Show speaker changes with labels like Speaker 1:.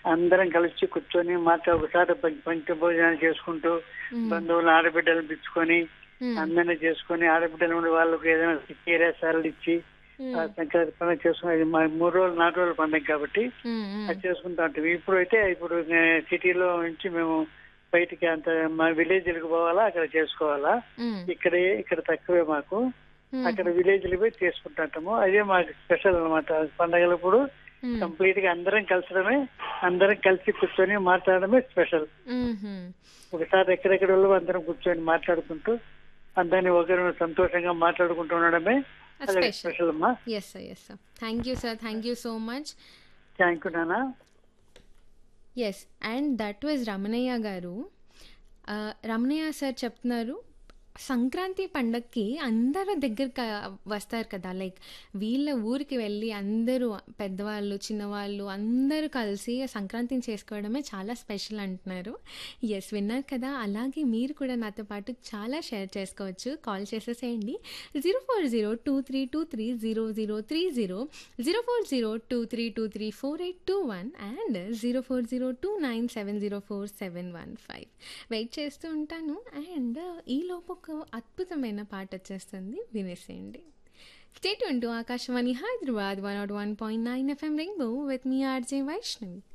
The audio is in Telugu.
Speaker 1: అందరం కలిసి కూర్చొని మాట ఒకసారి పం- పంక్తి భోజనాలు చేసుకుంటూ
Speaker 2: మ్మ్.
Speaker 1: బంధువులు ఆడబిడ్డలు పిలుచుకొని
Speaker 2: మ్మ్.
Speaker 1: అందరినీ చేసుకొని ఆడబిడ్డలు ఉండి వాళ్ళకి ఏదైనా చీర సార్లు ఇచ్చి ఆ
Speaker 2: మ్మ్.
Speaker 1: సంక్రాంతి పండుగ చేసుకుని అది మా మూడు రోజులు నాలుగు రోజుల పండుగ కాబట్టి
Speaker 2: మ్మ్. మ్మ్.
Speaker 1: అది చేసుకుంటా ఉంటాం ఇప్పుడు అయితే ఇప్పుడు నే- సిటీలో నుంచి మేము బయటికి అంత మా విలేజ్లకు పోవాలా అక్కడ చేసుకోవాలా
Speaker 2: మ్మ్.
Speaker 1: ఇక్కడే ఇక్కడ తక్కువే మాకు
Speaker 2: మ్మ్.
Speaker 1: అక్కడ విలేజ్లు పోయి చేసుకుంటుంటాము అదే మాకు స్పెషల్ అన్నమాట పండగలప్పుడు
Speaker 2: మ్మ్.
Speaker 1: కంప్లీట్ గా అందరం కలిసడమే అందరం కలిసి కూర్చొని మాట్లాడడమే స్పెషల్
Speaker 2: మ్మ్.
Speaker 1: ఒకసారి ఎక్కడెక్కడ వాళ్ళు అందరం కూర్చొని మాట్లాడుకుంటూ అందరినీ ఒకరు సంతోషంగా మాట్లాడుకుంటూ ఉండడమే అదే
Speaker 2: స్పెషల్
Speaker 1: స్పెషల్ అమ్మా
Speaker 2: yes sir yes sir thank you sir thank you so much
Speaker 1: thank you నానా
Speaker 2: yes and that was Ramanaiah garu ఆ, రమణయ్య సార్ చెప్తున్నారు సంక్రాంతి పండగకి అందరూ దగ్గరికి వస్తారు కదా లైక్ వీళ్ళ ఊరికి వెళ్ళి అందరూ పెద్దవాళ్ళు చిన్నవాళ్ళు అందరూ కలిసి సంక్రాంతిని చేసుకోవడమే చాలా స్పెషల్ అంటున్నారు ఎస్ విన్నారు కదా అలాగే మీరు కూడా నాతో పాటు చాలా షేర్ చేసుకోవచ్చు కాల్ చేసేసేయండి zero four zero two three two three zero zero three zero zero four zero two three two three four eight two one and zero four zero two nine seven zero four seven one five wait చేస్తూ ఉంటాను అండ్ ఈలోపు ఒక అద్భుతమైన పాట వచ్చేస్తుంది వినేసేయండి స్టేట్ ఉంటూ Akashvani Hyderabad one nought one point nine FM rainbow with మీ ఆర్జే వైష్ణవి